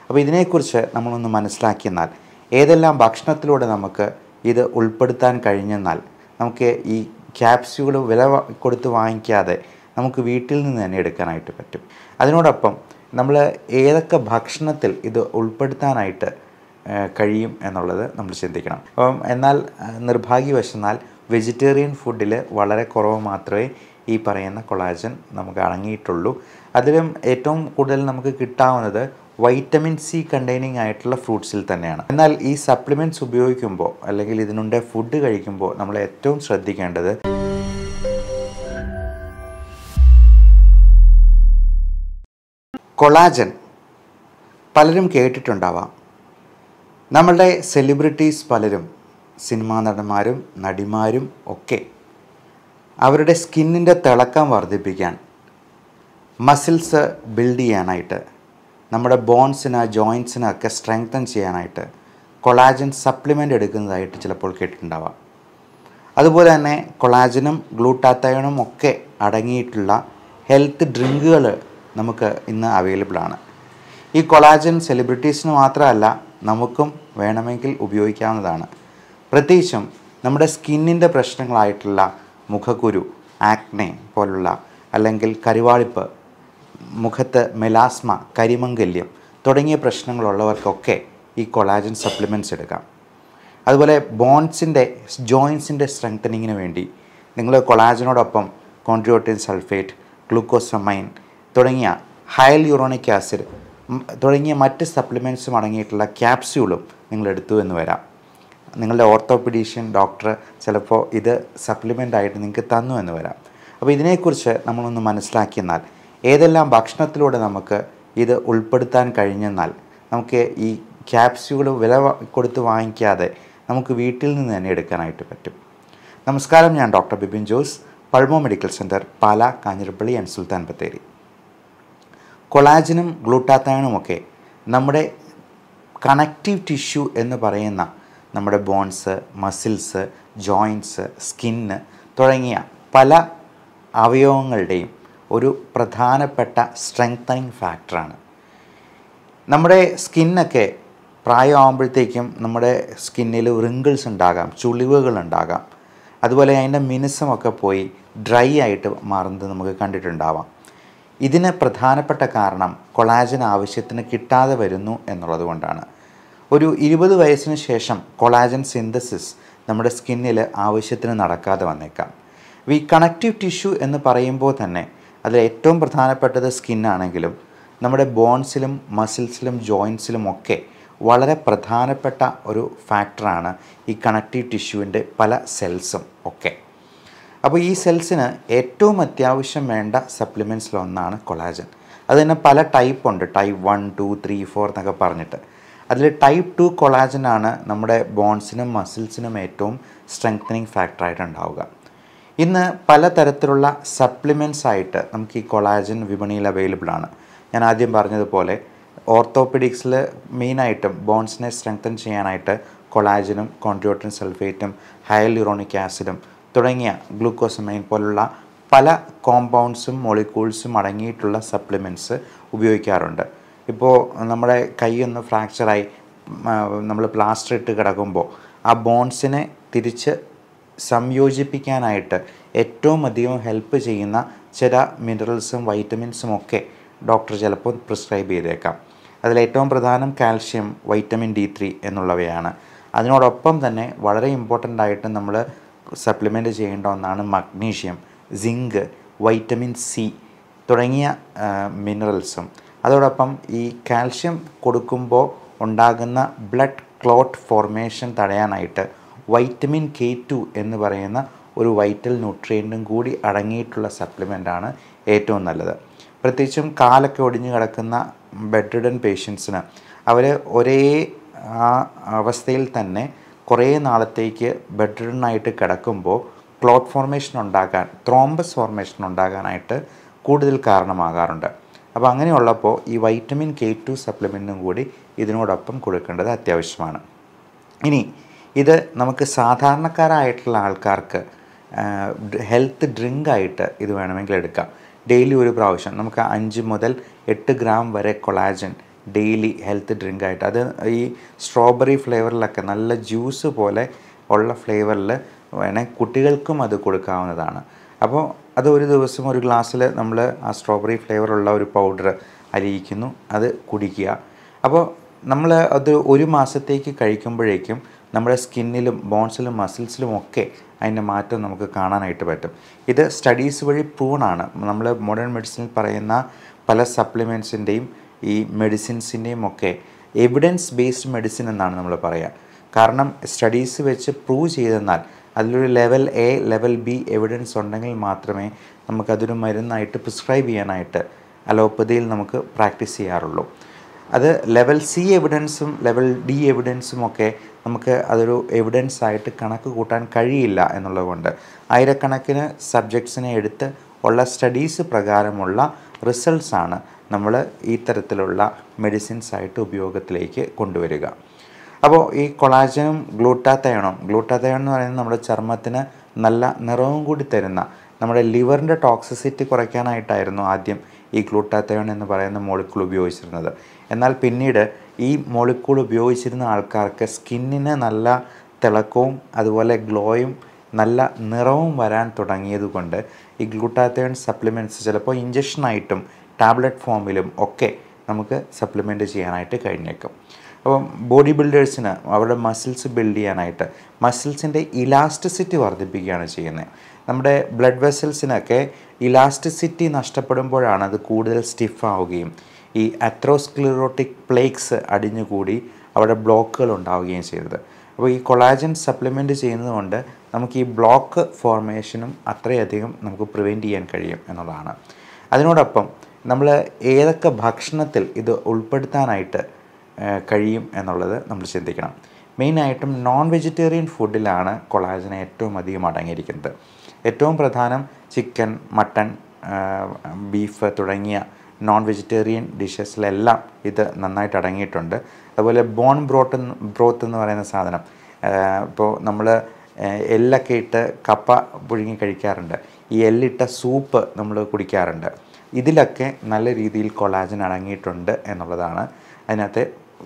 അപ്പോൾ ഇതിനെക്കുറിച്ച് നമ്മളൊന്ന് മനസ്സിലാക്കിയെന്നാൽ ഏതെല്ലാം ഭക്ഷണത്തിലൂടെ നമുക്ക് ഇത് ഉൾപ്പെടുത്താൻ കഴിഞ്ഞെന്നാൽ നമുക്ക് ഈ ക്യാപ്സ്യൂൾ വില വ- കൊടുത്ത് വാങ്ങിക്കാതെ നമുക്ക് വീട്ടിൽ നിന്ന് തന്നെ എടുക്കാനായിട്ട് പറ്റും അതിനോടൊപ്പം നമ്മൾ ഏതൊക്കെ ഭക്ഷണത്തിൽ ഇത് ഉൾപ്പെടുത്താനായിട്ട് ഏഹ്, കഴിയും എന്നുള്ളത് നമ്മൾ ചിന്തിക്കണം അപ്പം എന്നാൽ ഏഹ്, നിർഭാഗ്യവശാൽ വെജിറ്റേറിയൻ ഫുഡിൽ വളരെ കുറവ് മാത്രമേ ഈ പറയുന്ന കൊളാജൻ നമുക്ക് അടങ്ങിയിട്ടുള്ളൂ അതിലും ഏറ്റവും കൂടുതൽ നമുക്ക് കിട്ടാവുന്നത് വൈറ്റമിൻ സി കണ്ടെയ്നിങ് ആയിട്ടുള്ള ഫ്രൂട്ട്സിൽ തന്നെയാണ് എന്നാൽ ഈ സപ്ലിമെൻറ്റ്സ് ഉപയോഗിക്കുമ്പോൾ അല്ലെങ്കിൽ ഇതിനുണ്ട് ഫുഡ് കഴിക്കുമ്പോൾ നമ്മൾ ഏറ്റവും ശ്രദ്ധിക്കേണ്ടത് കൊളാജൻ പലരും കേട്ടിട്ടുണ്ടാവാം നമ്മളുടെ സെലിബ്രിറ്റീസ് പലരും സിനിമാ നടന്മാരും നടിമാരും ഒക്കെ അവരുടെ സ്കിന്നിൻ്റെ തിളക്കം വർദ്ധിപ്പിക്കാൻ മസിൽസ് ബിൽഡ് ചെയ്യാനായിട്ട് നമ്മുടെ ബോൺസിന് ജോയിൻസിന് ഒക്കെ സ്ട്രെങ്തൻ ചെയ്യാനായിട്ട് കൊളാജൻ സപ്ലിമെൻ്റ് എടുക്കുന്നതായിട്ട് ചിലപ്പോൾ കേട്ടിട്ടുണ്ടാവാം അതുപോലെ തന്നെ കൊളാജനും ഗ്ലൂട്ടാത്തയണും ഒക്കെ അടങ്ങിയിട്ടുള്ള ഹെൽത്ത് ഡ്രിങ്കുകൾ നമുക്ക് ഇന്ന് അവൈലബിൾ ആണ് ഈ കൊളാജൻ സെലിബ്രിറ്റീസിന് മാത്രമല്ല നമുക്കും വേണമെങ്കിൽ ഉപയോഗിക്കാവുന്നതാണ് പ്രത്യേകിച്ചും നമ്മുടെ സ്കിന്നിൻ്റെ പ്രശ്നങ്ങളായിട്ടുള്ള മുഖക്കുരു ആക്നെ പോലുള്ള അല്ലെങ്കിൽ കരുവാളിപ്പ് മുഖത്ത് മെലാസ്മ കരിമംഗല്യം തുടങ്ങിയ പ്രശ്നങ്ങളുള്ളവർക്കൊക്കെ ഈ കൊളാജൻ സപ്ലിമെൻറ്റ്സ് എടുക്കാം അതുപോലെ ബോൺസിൻ്റെ ജോയിൻസിൻ്റെ സ്ട്രെങ്തനിങ്ങിന് വേണ്ടി നിങ്ങൾ കൊളാജനോടൊപ്പം കോൺട്രിയോട്ടിൻ സൾഫേറ്റ് ഗ്ലൂക്കോസമൈൻ തുടങ്ങിയ ഹയൽ യൂറോണിക് ആസിഡ് ഉം, തുടങ്ങിയ മറ്റ് സപ്ലിമെൻറ്റ്സും അടങ്ങിയിട്ടുള്ള ക്യാപ്സ്യൂളും നിങ്ങൾ എടുത്തു എന്ന് വരാം നിങ്ങളുടെ ഓർത്തോപീഡീഷ്യൻ ഡോക്ടർ ചിലപ്പോൾ ഇത് സപ്ലിമെൻ്റ് ആയിട്ട് നിങ്ങൾക്ക് തന്നു എന്ന് വരാം അപ്പോൾ ഇതിനെക്കുറിച്ച് നമ്മളൊന്ന് മനസ്സിലാക്കിയെന്നാൽ ഏതെല്ലാം ഭക്ഷണത്തിലൂടെ നമുക്ക് ഇത് ഉൾപ്പെടുത്താൻ കഴിഞ്ഞെന്നാൽ നമുക്ക് ഈ ക്യാപ്സ്യൂൾ വില വ- കൊടുത്ത് വാങ്ങിക്കാതെ നമുക്ക് വീട്ടിൽ നിന്ന് തന്നെ എടുക്കാനായിട്ട് പറ്റും നമസ്കാരം ഞാൻ doctor Bipin Jose Pulmo medical centre Pala Kanjirappally and Sultan Bathery കൊളാജനും ഗ്ലൂട്ടാത്തയണുമൊക്കെ നമ്മുടെ കണക്റ്റീവ് ടിഷ്യൂ എന്ന് പറയുന്ന നമ്മുടെ ബോൺസ് മസിൽസ് ജോയിൻസ് സ്കിന്ന് തുടങ്ങിയ പല അവയവങ്ങളുടെയും ഒരു പ്രധാനപ്പെട്ട സ്ട്രെങ്തനിങ് ഫാക്ടറാണ് നമ്മുടെ സ്കിന്നൊക്കെ പ്രായമാകുമ്പോഴത്തേക്കും നമ്മുടെ സ്കിന്നിൽ റിങ്കിൾസ് ഉണ്ടാകാം ചുളിവുകൾ ഉണ്ടാകാം അതുപോലെ അതിൻ്റെ മിനുസമൊക്കെ പോയി ഡ്രൈ ആയിട്ട് മാറുന്നത് നമുക്ക് കണ്ടിട്ടുണ്ടാവാം ഇതിന് പ്രധാനപ്പെട്ട കാരണം കൊളാജൻ ആവശ്യത്തിന് കിട്ടാതെ വരുന്നു എന്നുള്ളത് കൊണ്ടാണ് ഒരു ഇരുപത് വയസ്സിന് ശേഷം കൊളാജൻ സിന്തസിസ് നമ്മുടെ സ്കിന്നിൽ ആവശ്യത്തിന് നടക്കാതെ വന്നേക്കാം ഈ കണക്റ്റീവ് ടിഷ്യൂ എന്ന് പറയുമ്പോൾ തന്നെ അതിൽ ഏറ്റവും പ്രധാനപ്പെട്ടത് സ്കിന്നാണെങ്കിലും നമ്മുടെ ബോൺസിലും മസിൽസിലും ജോയിൻസിലും ഒക്കെ വളരെ പ്രധാനപ്പെട്ട ഒരു ഫാക്ടറാണ് ഈ കണക്റ്റീവ് ടിഷ്യൂവിൻ്റെ പല സെൽസും ഒക്കെ അപ്പോൾ ഈ സെൽസിന് ഏറ്റവും അത്യാവശ്യം വേണ്ട സപ്ലിമെൻറ്റ്സിലൊന്നാണ് കൊളാജൻ അത് തന്നെ പല ടൈപ്പ് ഉണ്ട് type one two three four എന്നൊക്കെ പറഞ്ഞിട്ട് അതിൽ ടൈപ്പ് ടു കൊളാജനാണ് നമ്മുടെ ബോൺസിനും മസിൽസിനും ഏറ്റവും സ്ട്രെങ്തനിങ് ഫാക്ടറായിട്ട് ഉണ്ടാവുക ഇന്ന് പലതരത്തിലുള്ള സപ്ലിമെൻറ്റ്സ് ആയിട്ട് നമുക്ക് ഈ കൊളാജൻ വിപണിയിൽ അവൈലബിൾ ആണ് ഞാൻ ആദ്യം പറഞ്ഞതുപോലെ ഓർത്തോപെഡിക്സിൽ മെയിനായിട്ടും ബോൺസിനെ സ്ട്രെങ്തൻ ചെയ്യാനായിട്ട് കൊളാജനും കോൺട്രിയോട്ടിൻ സൾഫേറ്റും ഹയലുറോണിക് ആസിഡും തുടങ്ങിയ ഗ്ലൂക്കോസമൈൻ പോലുള്ള പല കോമ്പൗണ്ട്സും മോളിക്യൂൾസും അടങ്ങിയിട്ടുള്ള സപ്ലിമെൻറ്റ്സ് ഉപയോഗിക്കാറുണ്ട് ഇപ്പോൾ നമ്മുടെ കൈയൊന്ന് ഫ്രാക്ചറായി നമ്മൾ പ്ലാസ്റ്റർ ഇട്ട് കിടക്കുമ്പോൾ ആ ബോൺസിനെ തിരിച്ച് സംയോജിപ്പിക്കാനായിട്ട് ഏറ്റവും അധികം ഹെൽപ്പ് ചെയ്യുന്ന ചില മിനറൽസും വൈറ്റമിൻസും ഒക്കെ ഡോക്ടർ ചിലപ്പോൾ പ്രിസ്ക്രൈബ് ചെയ്തേക്കാം അതിലേറ്റവും പ്രധാനം കാൽഷ്യം വൈറ്റമിൻ ഡി ത്രീ എന്നുള്ളവയാണ് അതിനോടൊപ്പം തന്നെ വളരെ ഇമ്പോർട്ടൻ്റ് ആയിട്ട് നമ്മൾ സപ്ലിമെൻറ്റ് ചെയ്യേണ്ട ഒന്നാണ് മഗ്നീഷ്യം സിങ്ക് വൈറ്റമിൻ സി തുടങ്ങിയ മിനറൽസും അതോടൊപ്പം ഈ കാൽഷ്യം കൊടുക്കുമ്പോൾ ഉണ്ടാകുന്ന ബ്ലഡ് ക്ലോട്ട് ഫോർമേഷൻ തടയാനായിട്ട് വൈറ്റമിൻ കെ ടു എന്ന് പറയുന്ന ഒരു വൈറ്റൽ ന്യൂട്രിയൻറ്റും കൂടി അടങ്ങിയിട്ടുള്ള സപ്ലിമെൻ്റാണ് ഏറ്റവും നല്ലത് പ്രത്യേകിച്ചും കാലൊക്കെ ഒടിഞ്ഞു കിടക്കുന്ന ബെഡ് റിഡൻ പേഷ്യൻസിന് അവർ ഒരേ ആ അവസ്ഥയിൽ തന്നെ കുറേ നാളത്തേക്ക് ബെഡ് റിഡനായിട്ട് കിടക്കുമ്പോൾ ക്ലോട്ട് ഫോർമേഷൻ ഉണ്ടാകാൻ ത്രോംബസ് ഫോർമേഷൻ ഉണ്ടാകാനായിട്ട് കൂടുതൽ കാരണമാകാറുണ്ട് അപ്പോൾ അങ്ങനെയുള്ളപ്പോൾ ഈ വൈറ്റമിൻ കെ ടു സപ്ലിമെൻറ്റും കൂടി ഇതിനോടൊപ്പം കൊടുക്കേണ്ടത് അത്യാവശ്യമാണ് ഇനി ഇത് നമുക്ക് സാധാരണക്കാരായിട്ടുള്ള ആൾക്കാർക്ക് ഹെൽത്ത് ഡ്രിങ്ക് ആയിട്ട് ഇത് വേണമെങ്കിൽ എടുക്കാം ഡെയിലി ഒരു പ്രാവശ്യം നമുക്ക് അഞ്ച് മുതൽ എട്ട് ഗ്രാം വരെ കൊളാജൻ ഡെയിലി ഹെൽത്ത് ഡ്രിങ്ക് ആയിട്ട് അത് ഈ സ്ട്രോബെറി ഫ്ലേവറിലൊക്കെ നല്ല ജ്യൂസ് പോലെ ഉള്ള ഫ്ലേവറിൽ വേണേൽ കുട്ടികൾക്കും അത് കൊടുക്കാവുന്നതാണ് അപ്പോൾ അത് ഒരു ദിവസം ഒരു ഗ്ലാസ്സിൽ നമ്മൾ ആ സ്ട്രോബെറി ഫ്ലേവറുള്ള ഒരു പൗഡർ അലിയിക്കുന്നു അത് കുടിക്കുക അപ്പോൾ നമ്മൾ അത് ഒരു മാസത്തേക്ക് കഴിക്കുമ്പോഴേക്കും നമ്മുടെ സ്കിന്നിലും ബോൺസിലും മസിൽസിലും ഒക്കെ അതിൻ്റെ മാറ്റം നമുക്ക് കാണാനായിട്ട് പറ്റും ഇത് സ്റ്റഡീസ് വഴി പ്രൂണാണ് നമ്മൾ മോഡേൺ മെഡിസിനിൽ പറയുന്ന പല സപ്ലിമെൻറ്റ്സിൻ്റെയും ഈ മെഡിസിൻസിൻ്റെയും ഒക്കെ എവിഡൻസ് ബേസ്ഡ് മെഡിസിൻ എന്നാണ് നമ്മൾ പറയുക കാരണം സ്റ്റഡീസ് വെച്ച് പ്രൂവ് ചെയ്തെന്നാൽ അതിലൊരു level A level B evidence ഉണ്ടെങ്കിൽ മാത്രമേ നമുക്കതൊരു മരുന്നായിട്ട് പ്രിസ്ക്രൈബ് ചെയ്യാനായിട്ട് അലോപ്പതിയിൽ നമുക്ക് പ്രാക്ടീസ് ചെയ്യാറുള്ളൂ അത് ലെവൽ സി എവിഡൻസും ലെവൽ ഡി എവിഡൻസും ഒക്കെ നമുക്ക് അതൊരു എവിഡൻസ് ആയിട്ട് കണക്ക് കൂട്ടാൻ കഴിയില്ല എന്നുള്ളതുകൊണ്ട് ആയിരക്കണക്കിന് സബ്ജക്ട്സിനെ എടുത്ത് ഉള്ള സ്റ്റഡീസ് പ്രകാരമുള്ള റിസൾട്ട്സ് ആണ് നമ്മൾ ഈ തരത്തിലുള്ള മെഡിസിൻസ് ആയിട്ട് ഉപയോഗത്തിലേക്ക് കൊണ്ടുവരിക അപ്പോൾ ഈ കൊളാജനും ഗ്ലൂട്ടാത്തയോണും ഗ്ലൂട്ടാത്തയോൺ എന്ന് പറയുന്നത് നമ്മുടെ ചർമ്മത്തിന് നല്ല നിറവും കൂടി തരുന്ന നമ്മുടെ ലിവറിൻ്റെ ടോക്സിസിറ്റി കുറയ്ക്കാനായിട്ടായിരുന്നു ആദ്യം ഈ ഗ്ലൂട്ടാത്തയോൺ എന്ന് പറയുന്ന മോളിക്കൂൾ ഉപയോഗിച്ചിരുന്നത് എന്നാൽ പിന്നീട് ഈ മോളിക്കൂൾ ഉപയോഗിച്ചിരുന്ന ആൾക്കാർക്ക് സ്കിന്നിന് നല്ല തിളക്കവും അതുപോലെ ഗ്ലോയും നല്ല നിറവും വരാൻ തുടങ്ങിയതുകൊണ്ട് ഈ ഗ്ലൂട്ടാത്തയോൺ സപ്ലിമെൻറ്റ്സ് ചിലപ്പോൾ ഇഞ്ചക്ഷനായിട്ടും ടാബ്ലറ്റ് ഫോമിലും ഒക്കെ നമുക്ക് സപ്ലിമെൻറ്റ് ചെയ്യാനായിട്ട് കഴിഞ്ഞേക്കും അപ്പം ബോഡി ബിൽഡേഴ്സിന് അവരുടെ മസിൽസ് ബിൽഡ് ചെയ്യാനായിട്ട് മസിൽസിൻ്റെ ഇലാസ്റ്റിസിറ്റി വർദ്ധിപ്പിക്കുകയാണ് ചെയ്യുന്നത് നമ്മുടെ ബ്ലഡ് വെസൽസിനൊക്കെ ഇലാസ്റ്റിസിറ്റി നഷ്ടപ്പെടുമ്പോഴാണ് അത് കൂടുതൽ സ്റ്റിഫ് ആവുകയും ഈ അത്രോസ്ക്ലിറോട്ടിക് പ്ലേക്സ് അടിഞ്ഞുകൂടി അവിടെ ബ്ലോക്കുകൾ ഉണ്ടാവുകയും ചെയ്തത് അപ്പോൾ ഈ കൊളാജൻ സപ്ലിമെൻറ്റ് ചെയ്യുന്നതുകൊണ്ട് നമുക്ക് ഈ ബ്ലോക്ക് ഫോർമേഷനും അത്രയധികം നമുക്ക് പ്രിവെൻറ്റ് ചെയ്യാൻ കഴിയും എന്നുള്ളതാണ് അതിനോടൊപ്പം നമ്മൾ ഏതൊക്കെ ഭക്ഷണത്തിൽ ഇത് ഉൾപ്പെടുത്താനായിട്ട് ഏഹ്, കഴിയും എന്നുള്ളത് നമ്മൾ ചിന്തിക്കണം മെയിനായിട്ടും നോൺ വെജിറ്റേറിയൻ ഫുഡിലാണ് കൊളാജൻ ഏറ്റവും അധികം അടങ്ങിയിരിക്കുന്നത് ഏറ്റവും പ്രധാനം ചിക്കൻ മട്ടൺ ബീഫ് തുടങ്ങിയ നോൺ വെജിറ്റേറിയൻ ഡിഷസിലെല്ലാം ഇത് നന്നായിട്ട് അടങ്ങിയിട്ടുണ്ട് അതുപോലെ ബോൺ ബ്രോട്ട് ബ്രോത്ത് എന്ന് പറയുന്ന സാധനം ഇപ്പോൾ നമ്മൾ എല്ലൊക്കെ ഇട്ട് കപ്പ പുഴുങ്ങി കഴിക്കാറുണ്ട് ഈ എല്ലിട്ട സൂപ്പ് നമ്മൾ കുടിക്കാറുണ്ട് ഇതിലൊക്കെ നല്ല രീതിയിൽ കൊളാജൻ അടങ്ങിയിട്ടുണ്ട് എന്നുള്ളതാണ് അതിനകത്ത്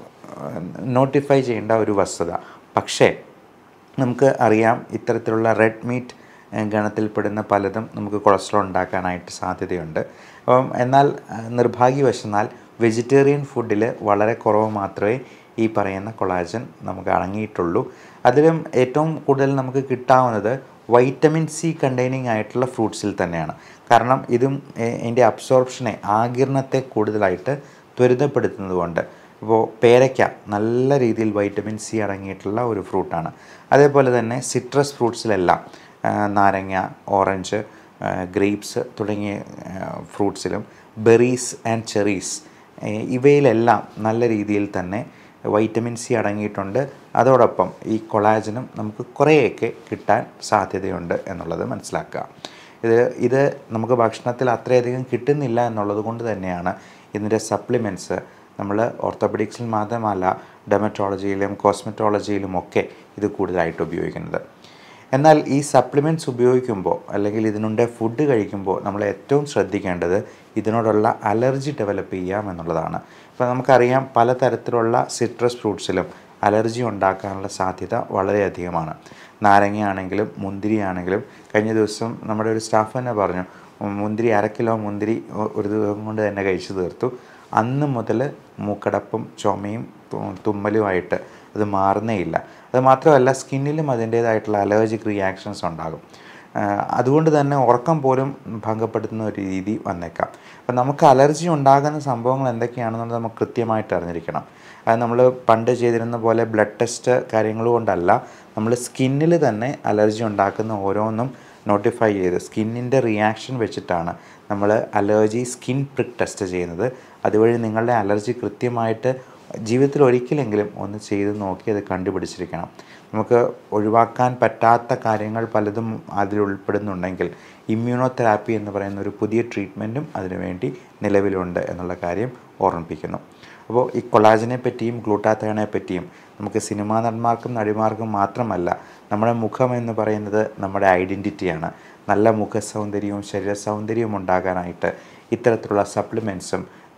നോട്ടിഫൈ ചെയ്യേണ്ട ഒരു വസ്തുത പക്ഷേ നമുക്ക് അറിയാം ഇത്തരത്തിലുള്ള റെഡ് മീറ്റ് ഏഹ്, ഗണത്തിൽപ്പെടുന്ന പലതും നമുക്ക് കൊളസ്ട്രോൾ ഉണ്ടാക്കാനായിട്ട് സാധ്യതയുണ്ട് അപ്പം എന്നാൽ ഏഹ്, നിർഭാഗ്യവശാൽ വെജിറ്റേറിയൻ ഫുഡിൽ വളരെ കുറവ് മാത്രമേ ഈ പറയുന്ന കൊളാജൻ നമുക്ക് അടങ്ങിയിട്ടുള്ളൂ അതിലും ഏറ്റവും കൂടുതൽ നമുക്ക് കിട്ടാവുന്നത് വൈറ്റമിൻ സി കണ്ടെയ്നിങ് ആയിട്ടുള്ള ഫ്രൂട്ട്സിൽ തന്നെയാണ് കാരണം ഇതും ഏഹ്, ഇതിൻ്റെ അബ്സോർപ്ഷനെ ആകിരണത്തെ കൂടുതലായിട്ട് ത്വരിതപ്പെടുത്തുന്നത് കൊണ്ട് ഇപ്പോൾ പേരയ്ക്ക നല്ല രീതിയിൽ വൈറ്റമിൻ സി അടങ്ങിയിട്ടുള്ള ഒരു ഫ്രൂട്ടാണ് അതേപോലെ തന്നെ സിട്രസ് ഫ്രൂട്ട്സിലെല്ലാം ആ, നാരങ്ങ ഓറഞ്ച് ഗ്രേപ്സ് തുടങ്ങിയ ഫ്രൂട്ട്സിലും ബെറീസ് ആൻഡ് ചെറീസ് ഇവയിലെല്ലാം നല്ല രീതിയിൽ തന്നെ വൈറ്റമിൻ സി അടങ്ങിയിട്ടുണ്ട് അതോടൊപ്പം ഈ കൊളാജനും നമുക്ക് കുറേയൊക്കെ കിട്ടാൻ സാധ്യതയുണ്ട് എന്നുള്ളത് മനസ്സിലാക്കുക ഇത് ഇത് നമുക്ക് ഭക്ഷണത്തിൽ അത്രയധികം കിട്ടുന്നില്ല എന്നുള്ളത് കൊണ്ട് തന്നെയാണ് ഇതിൻ്റെ സപ്ലിമെൻറ്റ്സ് നമ്മൾ ഓർത്തോപെഡിക്സിൽ മാത്രമല്ല ഡെമറ്റോളജിയിലും കോസ്മെറ്റോളജിയിലും ഒക്കെ ഇത് കൂടുതലായിട്ട് ഉപയോഗിക്കുന്നത് എന്നാൽ ഈ സപ്ലിമെൻറ്റ്സ് ഉപയോഗിക്കുമ്പോൾ അല്ലെങ്കിൽ ഇതിനുണ്ട് ഫുഡ് കഴിക്കുമ്പോൾ നമ്മൾ ഏറ്റവും ശ്രദ്ധിക്കേണ്ടത് ഇതിനോടുള്ള അലർജി ഡെവലപ്പ് ചെയ്യാം എന്നുള്ളതാണ് ഇപ്പോൾ നമുക്കറിയാം പലതരത്തിലുള്ള സിട്രസ് ഫ്രൂട്ട്സിലും അലർജി ഉണ്ടാക്കാനുള്ള സാധ്യത വളരെയധികമാണ് നാരങ്ങയാണെങ്കിലും മുന്തിരിയാണെങ്കിലും കഴിഞ്ഞ ദിവസം നമ്മുടെ ഒരു സ്റ്റാഫ് തന്നെ പറഞ്ഞു "ഉം, മുന്തിരി അര കിലോ മുന്തിരി ഒ- ഒരു ദിവസം കൊണ്ട് തന്നെ കഴിച്ചു തീർത്തു അന്ന് മുതൽ മൂക്കടപ്പും ചുമയും തു- തുമ്മലുമായിട്ട് അത് മാറുന്നേയില്ല അത് മാത്രമല്ല സ്കിന്നിലും അതിൻ്റേതായിട്ടുള്ള അലർജിക് റിയാക്ഷൻസ് ഉണ്ടാകും ആ, അതുകൊണ്ട് തന്നെ ഉറക്കം പോലും ഭംഗപ്പെടുത്തുന്ന ഒരു രീതി വന്നേക്കാം അപ്പം നമുക്ക് അലർജി ഉണ്ടാകുന്ന സംഭവങ്ങൾ എന്തൊക്കെയാണെന്നുള്ളത് നമുക്ക് കൃത്യമായിട്ട് അറിഞ്ഞിരിക്കണം അത് നമ്മൾ പണ്ട് ചെയ്തിരുന്ന പോലെ ബ്ലഡ് ടെസ്റ്റ് കാര്യങ്ങൾ കൊണ്ടല്ല നമ്മൾ സ്കിന്നിൽ തന്നെ അലർജി ഉണ്ടാക്കുന്ന ഓരോന്നും നോട്ടിഫൈ ചെയ്ത് സ്കിന്നിൻ്റെ റിയാക്ഷൻ വെച്ചിട്ടാണ് നമ്മൾ അലർജി സ്കിൻ പ്രിക് ടെസ്റ്റ് ചെയ്യുന്നത് അതുവഴി നിങ്ങളുടെ അലർജി കൃത്യമായിട്ട് ജീവിതത്തിൽ ഒരിക്കലെങ്കിലും ഒന്ന് ചെയ്ത് നോക്കി അത് കണ്ടുപിടിച്ചിരിക്കണം നമുക്ക് ഒഴിവാക്കാൻ പറ്റാത്ത കാര്യങ്ങൾ പലതും അതിൽ ഉൾപ്പെടുന്നുണ്ടെങ്കിൽ ഇമ്മ്യൂണോ തെറാപ്പി എന്ന് പറയുന്ന ഒരു പുതിയ ട്രീറ്റ്മെൻറ്റും അതിനുവേണ്ടി നിലവിലുണ്ട് എന്നുള്ള കാര്യം ഓർമ്മിപ്പിക്കുന്നു അപ്പോൾ ഈ കൊളാജിനെ പറ്റിയും ഗ്ലൂട്ടാത്തയോണെ പറ്റിയും നമുക്ക് സിനിമാ നടന്മാർക്കും നടിമാർക്കും മാത്രമല്ല നമ്മുടെ മുഖം എന്ന് പറയുന്നത് നമ്മുടെ ഐഡൻറ്റിറ്റിയാണ് നല്ല മുഖ സൗന്ദര്യവും ശരീര സൗന്ദര്യവും ഉണ്ടാകാനായിട്ട് ഇത്തരത്തിലുള്ള സപ്ലിമെൻറ്റ്സും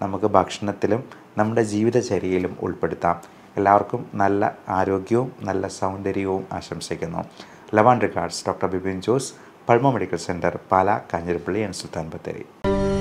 നമുക്ക് ഭക്ഷണത്തിലും നമ്മുടെ ജീവിതചര്യയിലും ഉൾപ്പെടുത്താം എല്ലാവർക്കും നല്ല ആരോഗ്യവും നല്ല സൗന്ദര്യവും ആശംസിക്കുന്നു ലവാൻ റിക്കാർഡ്സ് doctor Bipin Jose Pulmo medical centre Pala Kanjirappally and Sultan Bathery